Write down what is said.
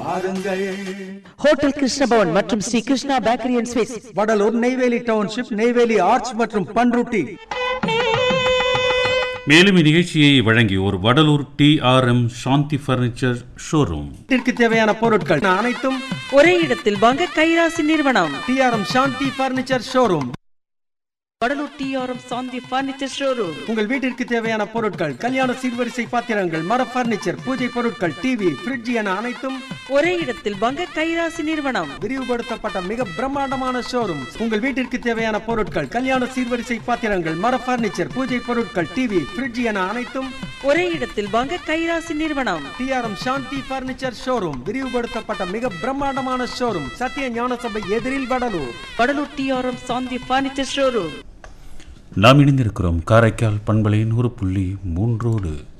வாருங்கள் ஹோட்டல் கிருஷ்ணபவன் மற்றும் Sri Krishna bakery and sweets Vadalur Neyveli township Neyveli arch மற்றும் பன்ருட்டி மேலும் இந்நிகழ்ச்சியை வழங்கியோர் Vadalur TRM Shanthi furniture showroom வீட்டிற்கு தேவையான பொருட்கள் அனைத்தும் ஒரே இடத்தில் வாங்க கைராசி நிறுவனம் TRM Shanthi furniture showroom Vadalur TRM Shanthi furniture showroom உங்கள் வீட்டிற்கு தேவையான பொருட்கள் கல்யாண சீர்வரிசை பாத்திரங்கள் மர பர்னிச்சர் பூஜை பொருட்கள் டிவி ஃப்ரிட்ஜ் என அனைத்தும் ஒரே இடத்தில் வாங்க கைராசி நிறுவனம் விரிவுபடுத்தப்பட்ட மிக பிரம்மாண்டமான ஷோரூம் உங்கள் வீட்டிற்கு தேவையான பொருட்கள் கல்யாண சீர்வரிசை பாத்திரங்கள் மர பர்னிச்சர் பூஜை பொருட்கள் டிவி ஃப்ரிட்ஜ் என அனைத்தும் ஒரே இடத்தில் வாங்க கைராசி நிறுவனம் டிஆர்எம் சாந்தி பர்னிச்சர் ஷோரூம் விரிவுபடுத்தப்பட்ட மிக பிரம்மாண்டமான ஷோரூம் சத்திய ஞான சபை எதிரில் Vadalur Vadalur TRM Shanthi furniture showroom நாம் இணைந்திருக்கிறோம் காரைக்கால் பண்பலையின் ஒரு புள்ளி மூன்றோடு